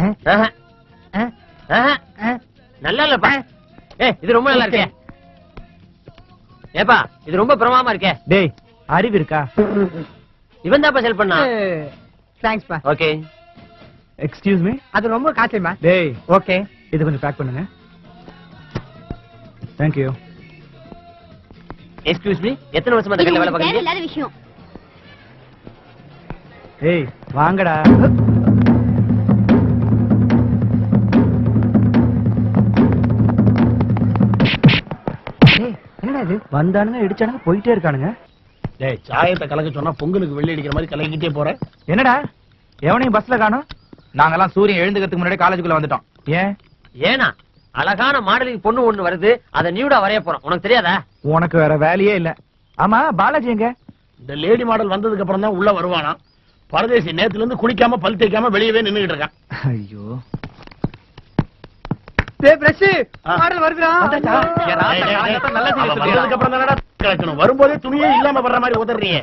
ஆஹா. ஆஹா. நல்லா இல்லப்பா ஏ இது ரொம்ப நல்லா இருக்கே ஏப்பா இது ரொம்ப பிரமாமா இருக்கே டேய் அறிவு இருக்கா இவன் தான் செல் பண்ணா தேங்க்ஸ் பா ஓகே எக்ஸ்கியூஸ் மீ அது ரொம்ப காஸ்ட்லிமா டேய் ஓகே இது கொஞ்சம் பேக் பண்ணுங்க தேங்க்யூ எக்ஸ்கியூஸ் மீ எத்தனை வருஷமா இந்த கடையில வேலை பாக்குறீங்க தேவையில்லாத விஷயம் ஏய் வாங்கடா என்னடா இது வந்தானுங்க இடிச்சானுங்க போயிட்டே இருக்கானுங்க டேய் சாயத்தை கலக்க சொன்னா பொங்கலுக்கு வெள்ளி அடிக்கிற மாதிரி கலக்கிட்டே போற என்னடா எவனையும் பஸ்ல காணோம் நாங்கெல்லாம் சூரியன் எழுந்துக்கிறதுக்கு முன்னாடி காலேஜுக்குள்ள வந்துட்டோம் ஏன் ஏனா அழகான மாடலிங் பொண்ணு ஒண்ணு வருது அத நியூடா வரைய போறோம் உனக்கு தெரியாதா உனக்கு வேற வேலையே இல்ல ஆமா பாலாஜி எங்க இந்த லேடி மாடல் வந்ததுக்கு அப்புறம் தான் உள்ள வருவானா பரதேசி நேத்துல இருந்து குளிக்காம பல் தேய்க்காம வெளியவே நின்னுகிட்டு இருக்கான் ஐயோ டேய் பிரஷ் ஆ. மாடல் வருதுடா வந்துட்டா? என் ராசா டேய், டேய், டேய். காலங்கத்தான் நல்ல செய்தி அவன் சொல்லியா? வந்ததுக்கு அப்புறம் தானடா கலக்கணும் வரும்போதே துணியே இல்லாம வர்ற மாதிரி உதறீங்க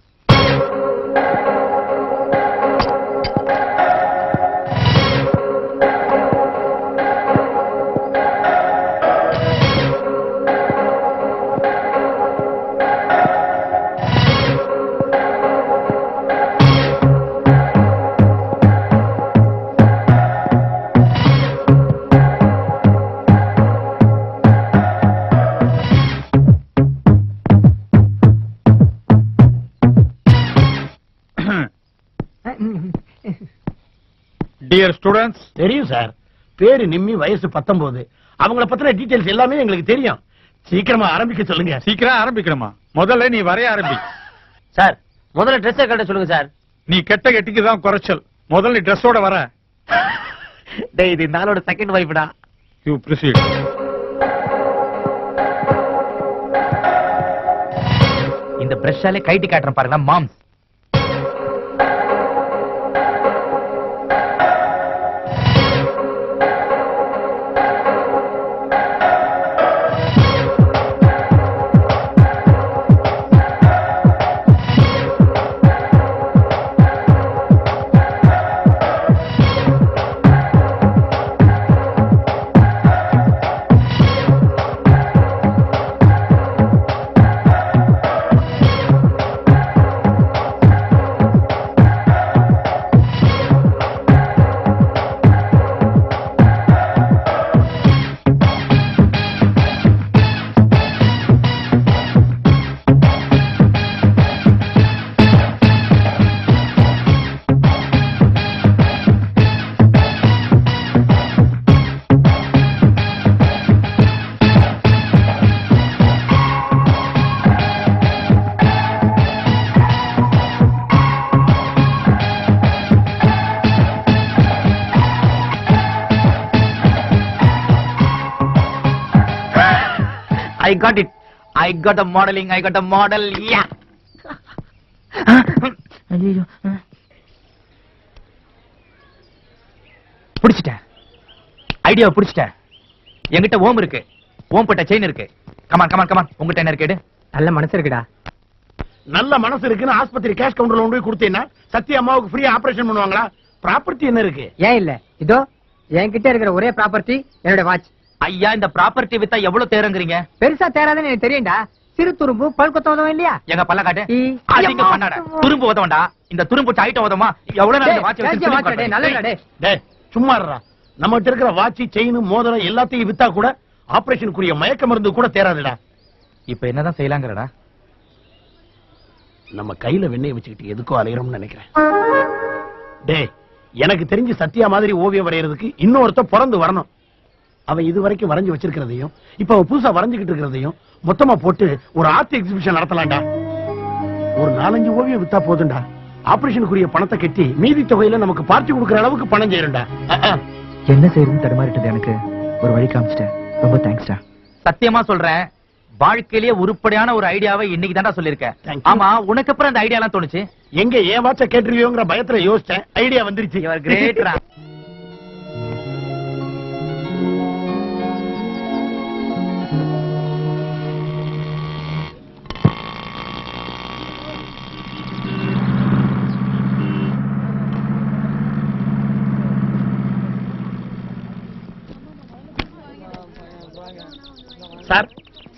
டியர் ஸ்டூடெண்ட்ஸ் தெரியும் சார் பேரு நிம்மி வயசு பத்தொன்பது அவங்கள பத்தின டீடைல்ஸ் எல்லாமே எங்களுக்கு தெரியும் சீக்கிரமா ஆரம்பிக்க சொல்லுங்க சீக்கிரம் ஆரம்பிக்கணுமா முதல்ல நீ வரைய ஆரம்பி சார் முதல்ல ட்ரெஸ் கட்ட சொல்லுங்க சார் நீ கெட்ட கெட்டிக்கு தான் குறைச்சல் முதல்ல நீ ட்ரெஸ்ஸோட வர டேய் இது இந்த ஆளோட செகண்ட் வைஃப்டா யூ ப்ரொசீட் இந்த பிரஷாலே கைட்டி காட்டுறேன் பாருங்க மாம்ஸ் I got it I got a modelling I got a model yeah ஐயோ பிடிச்சிட்டேன் ஐடியாவை பிடிச்சிட்டேன் என்கிட்ட ஓம் இருக்கு ஓம் பட்ட செயின் இருக்கு கமான் கமான் கமான் உங்ககிட்ட என்ன இருக்கு எடு. நல்ல மனசு இருக்குடா நல்ல மனசு இருக்குன்னு ஆஸ்பத்திரி கேஷ் கவுண்டர்ல கொண்டு போய் கொடுத்தீங்கன்னா சத்யா அம்மாவுக்கு ஃப்ரீ ஆபரேஷன் பண்ணுவாங்களா ப்ராப்பர்ட்டி என்ன இருக்கு ஏன் இல்ல இதோ என்கிட்ட இருக்கிற ஒரே ப்ராப்பர்ட்டி என்னோட வாட்ச் ஐயா இந்த ப்ராப்பர்ட்டி வித்தா எவ்வளவு தேரங்கிறீங்க பெருசா தேராதுன்னு எனக்கு தெரியும்டா சிறு துரும்பு பல் கொத்த உதவும் இல்லையா எங்க பல்ல காட்டு ஈ. அதிக பண்ணாட துரும்பு உதவண்டா இந்த துரும்பு டைட்ட உதமா எவ்வளவு நாள் இந்த வாட்ச் டேய், வச்சு வாட்ச் டேய், நல்லடா டேய். டேய் சும்மா இருடா நம்மகிட்ட இருக்கிற வாட்சி செயின் மோதிரம் எல்லாத்தையும் வித்தா கூட ஆபரேஷனுக்குரிய மயக்க மருந்து கூட தேராதுடா இப்ப என்னதான் செய்யலாங்கிறடா நம்ம கையில வெண்ணெய் வச்சுக்கிட்டு எதுக்கோ அலையிறோம்னு நினைக்கிறேன் டேய் எனக்கு தெரிஞ்சு சத்யா மாதிரி ஓவியம் வரையறதுக்கு இன்னொருத்த பிறந்து வரணும் அவன் இது வரைக்கும் வரைஞ்சு வச்சிருக்கிறதையும் இப்ப அவன் புதுசா வரைஞ்சுக்கிட்டு இருக்கிறதையும் மொத்தமா போட்டு ஒரு ஆர்ட் எக்ஸிபிஷன் நடத்தலாம்டா ஒரு நாலஞ்சு ஓவியம் வித்தா போதும்டா ஆபரேஷனுக்குரிய பணத்தை கட்டி மீதி தொகையில நமக்கு பார்ட்டி கொடுக்கிற அளவுக்கு பணம் செய்யறா என்ன செய்யறதுன்னு தடுமாறிட்டது எனக்கு ஒரு வழி காமிச்சிட்டேன் ரொம்ப தேங்க்ஸ்டா சத்தியமா சொல்றேன் வாழ்க்கையிலேயே உருப்படியான ஒரு ஐடியாவை இன்னைக்கு தான்டா Thank சொல்லிருக்கேன் you. ஆமா உனக்கு அப்புறம் அந்த ஐடியா எல்லாம் தோணுச்சு எங்க ஏன் வாட்ச கேட்டுருவியோங்கிற பயத்துல யோசிச்சேன் ஐடியா வந்துருச்சு கிரேட்ரா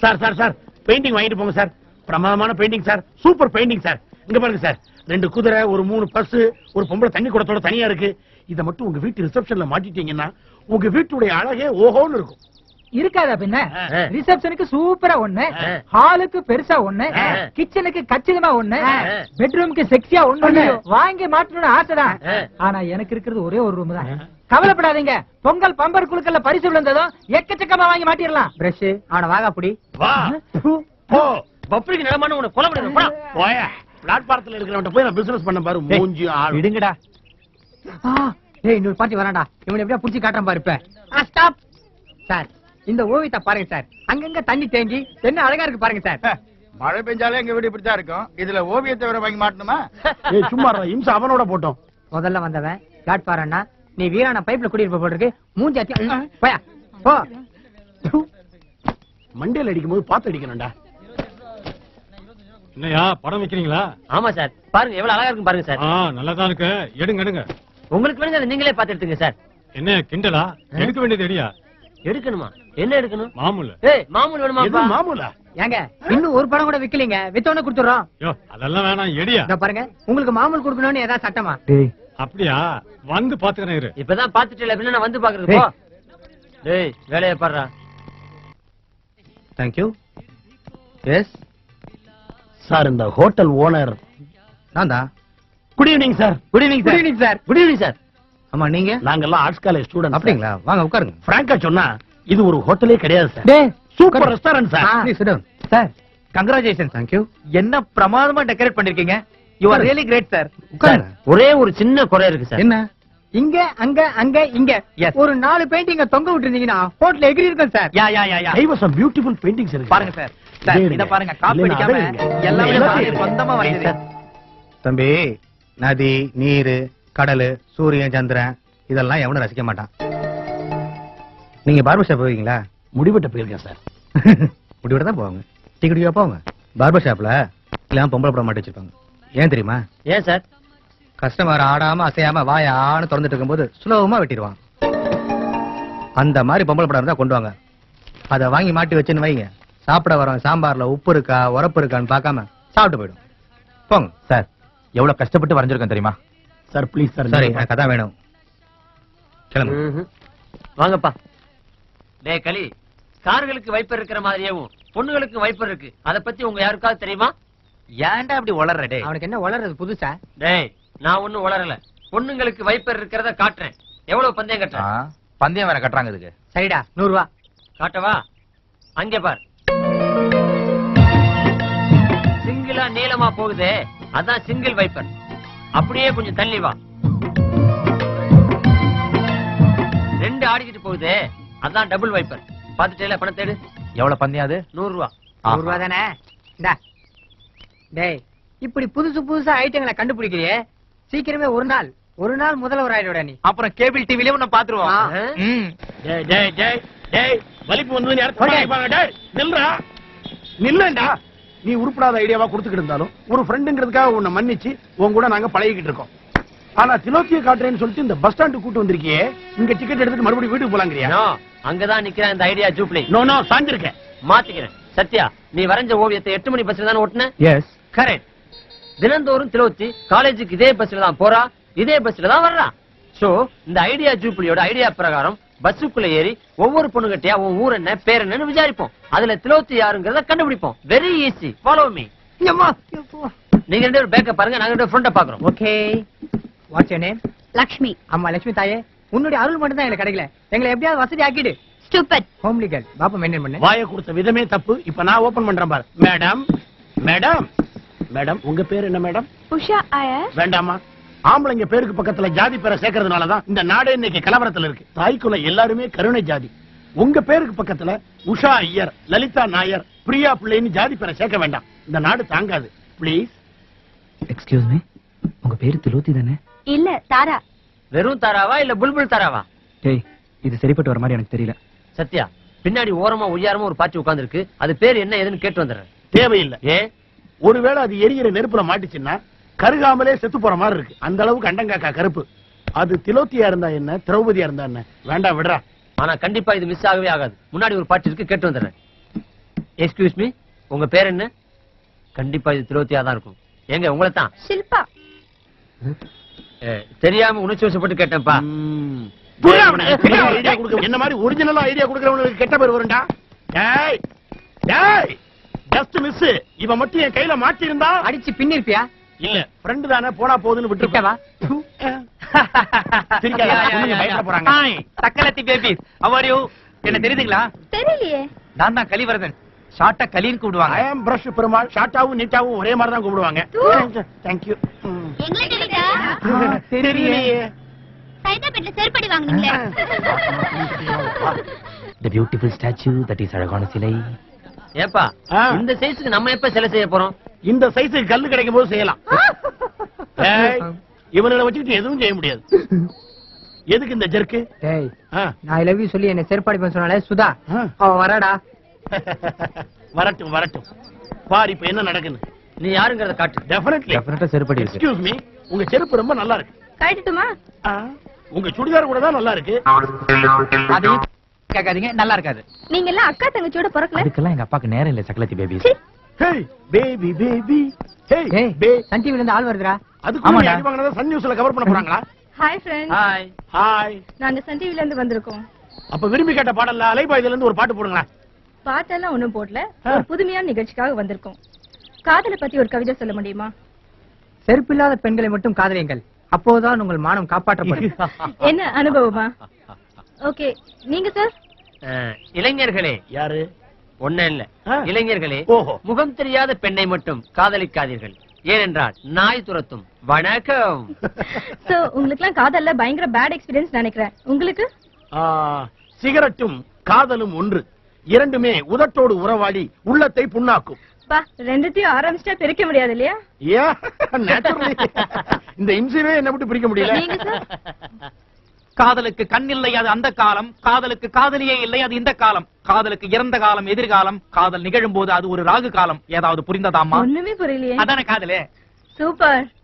சார் சார் சார் பெயிண்டிங் வாங்கிட்டு போங்க சார் பிரமாதமான painting sir super painting sir இங்க பாருங்க சார் ரெண்டு குதிரை ஒரு மூணு பஸ் ஒரு பொம்பளை தண்ணி குடத்தோட தனியா இருக்கு இத மட்டும் உங்க வீட்டு ரிசப்ஷன்ல மாட்டிட்டீங்கன்னா உங்க வீட்டுடைய அழகே ஓஹோன்னு இருக்கும் இருக்காதா பின்ன ஆ. ரிசப்ஷனுக்கு சூப்பரா ஒண்ணு ஆ. ஹாலுக்கு பெருசா ஒண்ணு ஆ. கிச்சனுக்கு கச்சிதமா ஒண்ணு ஆ. பெட்ரூமுக்கு செக்ஸியா ஒண்ணு வாங்கி மாட்டணும்னு ஆசைதான் ஆ. ஆனா எனக்கு இருக்கிறது ஒரே ஒரு ரூம் தான் கவலைப்படாதீங்க பொங்கல் பம்பர் குழுக்கள்ல பரிசு விழுந்ததும் எக்கச்சக்கமா வாங்கி மாட்டிடலாம் பிரஷ் அவன வாங்க அப்படி வா போ பப்ளிக் நிலமான உனக்கு கொலை பண்ணிடுறேன் போடா. போய பிளாட்பாரத்துல இருக்கிறவன்ட்ட போய் நான் பிசினஸ் பண்ண பாரு டேய், மூஞ்சி ஆள் விடுங்கடா ஏய் இன்னொரு பாட்டி வரான்டா இவனை எப்படியா புடிச்சு காட்டுறேன் பாரு இப்ப ஸ்டாப் சார் இந்த ஓவியத்தை பாருங்க சார் அங்கங்க தண்ணி தேங்கி என்ன அழகா இருக்கு பாருங்க சார் மழை பெஞ்சாலே எங்க வீடு இப்படித்தான் இருக்கும் இதுல ஓவியத்தை வேற வாங்கி மாட்டணுமா ஏய் சும்மா இருடா, இம்சை அவனோட போட்டோம் முதல்ல வந்தவன் காட் பாருன்னா நீ வீரான பைப்ல குடியிருப்ப போல இருக்கு மூஞ்சி அத்தி போயா போ மண்டையில அடிக்கும் போது பார்த்து அடிக்கணும்டா என்னையா படம் வைக்கிறீங்களா ஆமா சார் பாருங்க எவ்வளவு அழகா இருக்கு பாருங்க சார் ஆ நல்லா தான் இருக்கு எடுங்க எடுங்க உங்களுக்கு வேணுங்க அதை நீங்களே பார்த்து எடுத்துங்க சார் என்ன கிண்டலா எடுக்க வேண்டியது எடியா எடுக்கணுமா என்ன எடுக்கணும் மாமூல் ஏய் மாமூல் எது வேணுமா மாமூலா ஏங்க இன்னும் ஒரு படம் கூட விக்கலீங்க வித்தவன கொடுத்துறோம் யோ அதெல்லாம் வேணாம் எடியா இதோ பாருங்க உங்களுக்கு மாமூல் கொடுக்கணும்னு ஏதாவது சட்டமா டேய் அப்படியா வந்து பாத்துக்கிறேன் இரு இப்பதான் பாத்துட்டு அப்படின்னா நான் வந்து பாக்குறது போ டேய் வேலையை பாடுறா தேங்க்யூ எஸ் சார் இந்த ஹோட்டல் ஓனர் நான் தான் good evening sir good evening good sir evening sir good evening sir ஆமா நீங்க நாங்கெல்லாம் ஆர்ட்ஸ் காலேஜ் ஸ்டூடெண்ட் அப்படிங்களா வாங்க உட்காருங்க பிராங்கா சொன்னா இது ஒரு ஹோட்டலே கிடையாது சார் டேய் சூப்பர் ரெஸ்டாரண்ட் சார் ஆ. Please sit down. Sir congratulation thank you என்ன பிரமாதமா டெக்கரேட் பண்ணிருக்கீங்க you are really great sir sir ஒரே ஒரு சின்ன குறை இருக்கு சார் என்ன இங்க அங்க அங்க இங்க Yes. ஒரு நாலு பெயிண்டிங்க தொங்க விட்டுருந்தீங்கன்னா ஹோட்டல் எகிரி இருக்கும் சார் யா யா யா யா கைவசம் பியூட்டிஃபுல் பெயிண்டிங்ஸ் இருக்கு பாருங்க சார் சார் இதே இத எடுங்க. பாருங்க காப்பி இல்லைன்னா அடிக்காம அதை எடுங்க. எல்லாமே எல்லாத்தையும் நானே சொந்தமா எடுங்க. வரைஞ்சது தம்பி நதி நீர் கடல் சூரியன் சந்திரன் இதெல்லாம் எவனும் ரசிக்க மாட்டான் நீங்க பார்பர் ஷாப் போவீங்களா முடிவெட்ட போயிருக்கேன் சார் முடிவிட தான் போவாங்க டீ குடிக்கா போவாங்க பார்பர் ஷாப்ல எல்லாம் பொம்பளை படம் மாட்டி வச்சிருப்பாங்க ஏன் தெரியுமா ஏன் சார் கஸ்டமர் ஆடாம அசையாம வாய ஆன்னு திறந்துட்டு இருக்கும்போது சுலபமா வெட்டிடுவான் அந்த மாதிரி பொம்பளை படம் இருந்தா கொண்டு வாங்க அதை வாங்கி மாட்டி வச்சுன்னு வைங்க சாப்பிட வரவன் சாம்பார்ல உப்பு இருக்கா உரப்பு இருக்கான்னு பார்க்காம சாப்பிட்டு போயிடும் போங்க சார் எவ்வளவு கஷ்டப்பட்டு வரைஞ்சிருக்கேன் தெரியுமா சார் ப்ளீஸ் சார் சரி எனக்கு அதான் வேணும் கிளம்பு ம்ஹும். வாங்கப்பா டேய் களி கார்களுக்கு வைப்பர் இருக்கிற மாதிரியாவும் பொண்ணுகளுக்கு வைப்பர் இருக்கு அத பத்தி உங்க யாருக்காவது தெரியுமா ஏன்டா அப்படி வளர்ற டேய் அவனுக்கு என்ன வளர்றது புதுசா டேய் நான் ஒண்ணும் உளரல பொண்ணுங்களுக்கு வைப்பர் இருக்கிறத காட்டுறேன் எவ்வளவு பந்தயம் ஆ, கட்டுறேன் பந்தயம் வேற கட்டுறாங்க இதுக்கு சரிடா நூறு ரூபா காட்டவா அங்க பார் சிங்கிளா நீளமா போகுதே அதான் சிங்கிள் வைப்பர் அப்படியே கொஞ்சம் தள்ளி வா ரெண்டு ஆடிக்கிட்டு போகுதே அதான் டபுள் வைப்பர் பாத்துட்டேல பணம் தேடு எவ்வளவு பந்தயம் அது நூறு ரூபா நூறு ரூபா தானே இந்தா டேய் இப்படி புதுசு புதுசா ஐட்டங்களை கண்டுபிடிக்கிறியே சீக்கிரமே ஒரு நாள் ஒரு நாள் முதல்வர் ஆயிடுவா நீ அப்புறம் கேபிள் டிவிலயும் உன்னை பாத்துருவோம் ஆ. ம். டேய் டேய் டேய் டேய் வலிப்பு வந்து யாரும் சமாளிப்பாங்க டேய் நில்றா நில்லண்டா நீ உருப்படாத ஐடியாவா கொடுத்துக்கிட்டு இருந்தாலும் ஒரு ஃப்ரெண்டுங்கிறதுக்காக உன்னை மன்னிச்சு உன் கூட நாங்க பழகிக்கிட்டு இருக்கோம் ஆனா திலோத்திய காட்டுறேன்னு சொல்லிட்டு இந்த பஸ் ஸ்டாண்டு கூட்டு வந்திருக்கியே இங்க டிக்கெட் எடுத்துட்டு மறுபடியும் வீட்டுக்கு போலாங்கிறியா நோ, அங்கதான் நிக்கிறேன் இந்த ஐடியா ஜூப்ளி நோ நோ சாஞ்சிருக்கேன் மாத்திக்கிறேன் சத்யா நீ வரைஞ்ச ஓவியத்தை எட்டு மணி பஸ்ல தானே ஓட்டுன Yes. கரெக்ட் தினந்தோறும் திலோத்தி காலேஜுக்கு இதே பஸ்ல தான் போறா இதே பஸ்ல தான் வர்றா சோ இந்த ஐடியா ஜூப்ளியோட ஐடியா பிரகாரம் பஸ்ஸுக்குள்ள ஏறி ஒவ்வொரு பொண்ணுகிட்டயா உன் ஊர் என்ன பேர் என்னன்னு விசாரிப்போம் அதுல திலோத்தி யாருங்கிறத கண்டுபிடிப்போம் வெரி ஈஸி ஃபாலோ மீ நீங்க ரெண்டு பேரும் பேக்க பாருங்க நாங்க ரெண்டு ஃப்ரெண்ட பாக்குறோம் okay what's your name Lakshmi அம்மா லட்சுமி தாயே உன்னுடைய அருள் மட்டும் தான் எங்களுக்கு கிடைக்கல எங்களை எப்படியாவது வசதி ஆக்கிடு ஸ்டூபிட் ஹோம்லி கேர்ள் பாப்பா மெயின்டைன் பண்ணு வாயை கொடுத்த விதமே தப்பு இப்ப நான் ஓபன் பண்றேன் பாரு மேடம் மேடம் மேடம் உங்க பேர் என்ன மேடம் உஷா ஐயர் வேண்டாமா ஆம்பளைங்க பேருக்கு பக்கத்துல ஜாதி பேரை சேர்க்கறதுனாலதான் இந்த நாடே இன்னைக்கு கலவரத்துல இருக்கு தாய்க்குள்ள எல்லாருமே கருணை ஜாதி உங்க பேருக்கு பக்கத்துல உஷா ஐயர் லலிதா நாயர் பிரியா பிள்ளைன்னு ஜாதி பேரை சேர்க்க வேண்டாம் இந்த நாடு தாங்காது ப்ளீஸ் எக்ஸ்கியூஸ் மீ உங்க பேரு திலோத்தி தானே இல்ல தாரா வெறும் தாராவா இல்ல புல்புல் தாராவா டேய் இது சரிப்பட்டு வர மாதிரி எனக்கு தெரியல சத்யா பின்னாடி ஓரமா உயரமா ஒரு பாட்டி உட்கார்ந்து இருக்கு அது பேர் என்ன ஏதுன்னு கேட்டு வந்துடுறேன் தேவையில்லை ஏன் ஒருவேளை அது எரியிற நெருப்புல மாட்டுச்சுன்னா கருகாமலே செத்து போற மாதிரி இருக்கு அந்த அளவுக்கு அண்டங்காக்கா கருப்பு அது திலோத்தியா இருந்தா என்ன திரௌபதியா இருந்தா என்ன வேண்டாம் விடுறா ஆனா கண்டிப்பா இது மிஸ் ஆகவே ஆகாது முன்னாடி ஒரு பாட்டு இருக்கு கேட்டு வந்துடுறேன் எக்ஸ்கியூஸ் மீ உங்க பேர் என்ன கண்டிப்பா இது திலோத்தியா தான் இருக்கும் எங்க உங்களை தான் ஷில்பா தெரியாம உணர்ச்சி வசப்பட்டு கேட்டேன்ப்பா புரியா அவனை? ஐடியா கொடுக்க என்ன மாதிரி ஒரிஜினலா ஐடியா கொடுக்கறவனுக்கு கெட்ட பேர் வரும்டா டேய் டேய் ஜஸ்ட் மிஸ் இவன் மட்டும் என் கையில மாட்டி இருந்தா அடிச்சு பின்னிருப்பியா இல்ல ஃப்ரெண்ட் தானே போனா போகுதுன்னு கிட்டவா? விட்டு சிரிக்காத பொண்ணுங்க பயப்பட போறாங்க ஹாய் தக்கலத்தி பேபி அவர் யூ என்ன தெரியுதுங்களா தெரியலையே நான் தான் கலிவரதன் ஷார்ட்டா கலின்னு ஐ கூப்பிடுவாங்க ஆம் பிரஷ் பெருமாள் ஷார்ட்டாவும் நீட்டாவும் ஒரே மாதிரி தான் கூப்பிடுவாங்க தேங்க்யூ எங்களுக்கு தெரியுதா தெரியலையே சைதாபேட்ல செருப்படி வாங்குனீங்களே the beautiful statue that is அழகான சிலை ஏப்பா ஆ. இந்த சைஸுக்கு நம்ம எப்ப சிலை செய்ய போறோம் இந்த சைஸுக்கு கல்லு கிடைக்கும் போது செய்யலாம் ஏய், இவனை வச்சுக்கிட்டு எதுவும் செய்ய முடியாது எதுக்கு இந்த ஜெர்க்கு டேய் ஆ, நான் லவ் யூ சொல்லி என்ன செருப்பாடி பண்ண சொன்னாலே சுதா ஆ. அவ வரடா வரட்டும் வரட்டும் பார் இப்ப என்ன நடக்குன்னு நீ யாருங்கறத காட்டு டெஃபினெட்லி டெஃபினட்டா செருப்படி இருக்கு எக்ஸ்கியூஸ் மீ உங்க செருப்பு ரொம்ப நல்லா இருக்கு கழட்டுமா ஆ, உங்க சுடிதார் கூட தான் நல்லா இருக்கு அதையும் கேட்காதீங்க நல்லா இருக்காது நீங்க எல்லாம் அக்கா தங்கச்சியோட பிறக்கல அதுக்கெல்லாம் எங்க அப்பாக்கு நேரம் இல்ல சக்கலத்தி பேபி சீ. ஹேய் பேபி பேபி ஹேய் ஏய் பே சன் டிவில இருந்து ஆள் வருதுடா அதுக்கு ஆமாடா. அடி வாங்கினதை சன் நியூஸ்ல கவர் பண்ண போறாங்களா ஹாய் ஃப்ரெண்ட் ஹாய் ஹாய் நாங்க சன் டிவில இருந்து வந்திருக்கோம் அப்ப விரும்பி கேட்ட பாடல்ல அலைபாயுதுல இருந்து ஒரு பாட்டு போடுங்களேன் பாட்டெல்லாம் ஒண்ணும் போடல ஆ. ஒரு புதுமையான நிகழ்ச்சிக்காக வந்திருக்கோம் காதலை பத்தி ஒரு கவிதை சொல்ல முடியுமா செருப்பில்லாத பெண்களை மட்டும் காதலியுங்கள் அப்போதான் உங்கள் மானம் காப்பாற்றப்படும் என்ன அனுபவமா ஓகே நீங்க சார் அஹ், இளைஞர்களே யாரு ஒண்ணு இல்ல ஆ. இளைஞர்களே ஓஹோ முகம் தெரியாத பெண்ணை மட்டும் காதலிக்காதீர்கள் ஏனென்றால் நாய் துரத்தும் வணக்கம் சோ உங்களுக்கு எல்லாம் காதல்ல பயங்கர பேட் எக்ஸ்பீரியன்ஸ் நினைக்கிறேன் உங்களுக்கு ஆ, சிகரெட்டும் காதலும் ஒன்று இரண்டுமே உதட்டோடு உறவாடி உள்ளத்தை புண்ணாக்கும் பா ரெண்டுத்தையும் ஆரம்பிச்சிட்டா பிரிக்க முடியாது இல்லையா ஏன் naturally. இந்த இம்சையே என்ன விட்டு பிரிக்க முடியல நீங்க சார் காதலுக்கு கண் இல்லை அது அந்த காலம் காதலுக்கு காதலியே இல்லை அது இந்த காலம் காதலுக்கு இறந்த காலம் எதிர்காலம் காதல் நிகழும் போது அது ஒரு ராகு காலம் ஏதாவது புரிந்ததாமா ஒண்ணுமே புரியலையே அதானே காதலே சூப்பர்